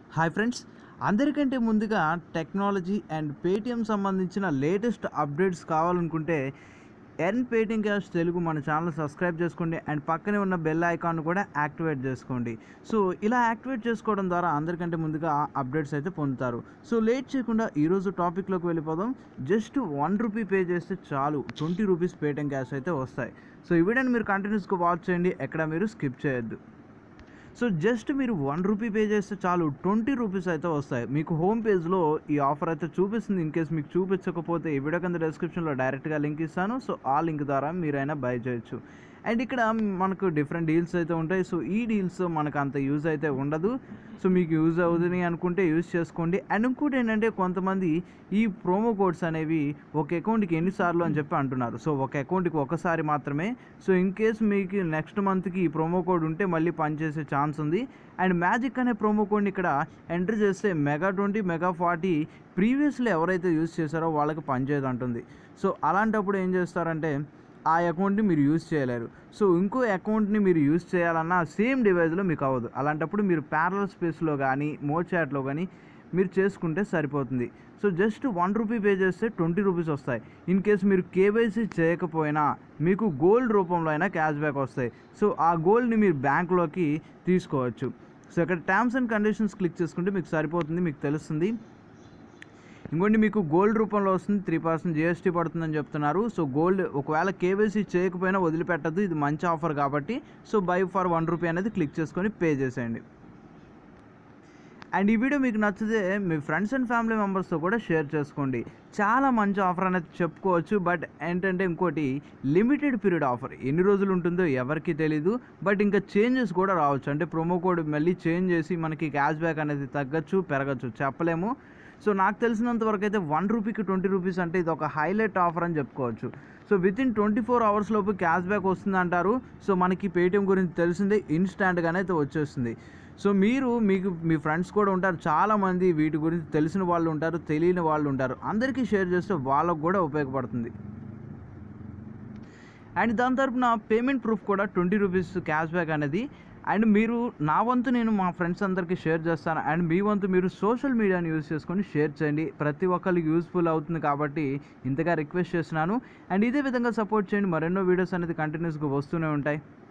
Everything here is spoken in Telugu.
హాయ్ ఫ్రెండ్స్ అందరికంటే ముందుగా టెక్నాలజీ అండ్ పేటిఎం సంబంధించిన లేటెస్ట్ అప్డేట్స్ కావాలనుకుంటే ఎన్ పేటిఎం క్యాష్ తెలుగు మన ఛానల్ సబ్స్క్రైబ్ చేసుకోండి అండ్ పక్కనే ఉన్న బెల్ ఐకాన్ కూడా యాక్టివేట్ చేసుకోండి సో ఇలా యాక్టివేట్ చేసుకోవడం ద్వారా అందరికంటే ముందుగా అప్డేట్స్ అయితే పొందుతారు సో లేట్ చేయకుండా ఈరోజు టాపిక్లోకి వెళ్ళిపోదాం జస్ట్ వన్ రూపీ పే చేస్తే చాలు ట్వంటీ రూపీస్ పేటిఎం క్యాష్ అయితే వస్తాయి సో ఈ వీడియోని మీరు కంటిన్యూస్గా వాచ్ చేయండి ఎక్కడ మీరు స్కిప్ చేయొద్దు సో జస్ట్ మీరు వన్ రూపీ పే చేస్తే చాలు ట్వంటీ రూపీస్ అయితే వస్తాయి మీకు హోమ్ పేజ్లో ఈ ఆఫర్ అయితే చూపిస్తుంది ఇన్ కేస్ మీకు చూపించకపోతే ఈ వీడియో కింద డిస్క్రిప్షన్లో డైరెక్ట్గా లింక్ ఇస్తాను సో ఆ లింక్ ద్వారా మీరైనా బై చేయొచ్చు అండ్ ఇక్కడ మనకు డిఫరెంట్ డీల్స్ అయితే ఉంటాయి సో ఈ డీల్స్ మనకు అంత యూజ్ అయితే ఉండదు సో మీకు యూజ్ అవుతుంది అనుకుంటే యూజ్ చేసుకోండి అండ్ ఇంకోటి ఏంటంటే కొంతమంది ఈ ప్రోమో కోడ్స్ అనేవి ఒక అకౌంట్కి ఎన్నిసార్లు అని చెప్పి అంటున్నారు సో ఒక అకౌంట్కి ఒకసారి మాత్రమే సో ఇన్ కేస్ మీకు నెక్స్ట్ మంత్కి ఈ ప్రోమో కోడ్ ఉంటే మళ్ళీ పనిచేసే ఛాన్స్ ఉంది అండ్ మ్యాజిక్ అనే ప్రోమో కోడ్ని ఇక్కడ ఎంటర్ చేస్తే మెగా ట్వంటీ మెగా ఫార్టీ ప్రీవియస్లో ఎవరైతే యూజ్ చేశారో వాళ్ళకి పనిచేయదు అంటుంది సో అలాంటప్పుడు ఏం చేస్తారంటే ఆ అకౌంట్ని మీరు యూజ్ చేయలేరు సో ఇంకో అకౌంట్ని మీరు యూజ్ చేయాలన్నా సేమ్ డివైస్లో మీకు అవ్వదు అలాంటప్పుడు మీరు ప్యారల్ స్పేస్లో కానీ మో చాట్లో కానీ మీరు చేసుకుంటే సరిపోతుంది so just one rupee pay చేస్తే ట్వంటీ రూపీస్ వస్తాయి ఇన్ కేస్ మీరు కేవైసీ చేయకపోయినా మీకు గోల్డ్ రూపంలో అయినా క్యాష్ బ్యాక్ వస్తాయి సో ఆ గోల్డ్ని మీరు బ్యాంక్లోకి తీసుకోవచ్చు సో ఇక్కడ టర్మ్స్ అండ్ కండిషన్స్ క్లిక్ చేసుకుంటే మీకు సరిపోతుంది మీకు తెలుస్తుంది ఇంకోటి మీకు గోల్డ్ రూపంలో వస్తుంది త్రీ పర్సెంట్ జిఎస్టీ పడుతుందని చెప్తున్నారు సో గోల్డ్ ఒకవేళ కేవైసీ చేయకపోయినా వదిలిపెట్టద్దు ఇది మంచి ఆఫర్ కాబట్టి so buy for one rupee అనేది క్లిక్ చేసుకొని పే చేసేయండి అండ్ ఈ వీడియో మీకు నచ్చితే మీ ఫ్రెండ్స్ అండ్ ఫ్యామిలీ మెంబర్స్తో కూడా షేర్ చేసుకోండి చాలా మంచి ఆఫర్ అనేది చెప్పుకోవచ్చు బట్ ఏంటంటే ఇంకోటి లిమిటెడ్ పీరియడ్ ఆఫర్ ఎన్ని రోజులు ఉంటుందో ఎవరికి తెలీదు బట్ ఇంకా చేంజెస్ కూడా రావచ్చు అంటే ప్రోమో కోడ్ మళ్ళీ చేంజ్ చేసి మనకి క్యాష్ బ్యాక్ అనేది తగ్గచ్చు పెరగచ్చు చెప్పలేము సో నాకు తెలిసినంత వరకు అయితే వన్ రూపీకి ట్వంటీ రూపీస్ అంటే ఇది ఒక హైలైట్ ఆఫర్ అని చెప్పుకోవచ్చు so within twenty four hours లోపు క్యాష్ బ్యాక్ వస్తుంది అంటారు సో మనకి పేటిఎం గురించి తెలిసిందే ఇన్స్టాంట్గానే అయితే వచ్చేస్తుంది సో మీరు మీకు మీ ఫ్రెండ్స్ కూడా ఉంటారు చాలామంది వీటి గురించి తెలిసిన వాళ్ళు ఉంటారు తెలియని వాళ్ళు ఉంటారు అందరికీ షేర్ చేస్తే వాళ్ళకు కూడా ఉపయోగపడుతుంది అండ్ దాని తరపున పేమెంట్ ప్రూఫ్ కూడా ట్వంటీ రూపీస్ క్యాష్ బ్యాక్ అనేది అండ్ మీరు నా వంతు నేను మా ఫ్రెండ్స్ అందరికీ షేర్ చేస్తాను అండ్ మీ వంతు మీరు సోషల్ మీడియాని యూజ్ చేసుకొని షేర్ చేయండి ప్రతి ఒక్కరికి యూస్ఫుల్ అవుతుంది కాబట్టి ఇంతగా రిక్వెస్ట్ చేస్తున్నాను అండ్ ఇదే విధంగా సపోర్ట్ చేయండి మరెన్నో వీడియోస్ అనేది కంటిన్యూస్గా వస్తూనే ఉంటాయి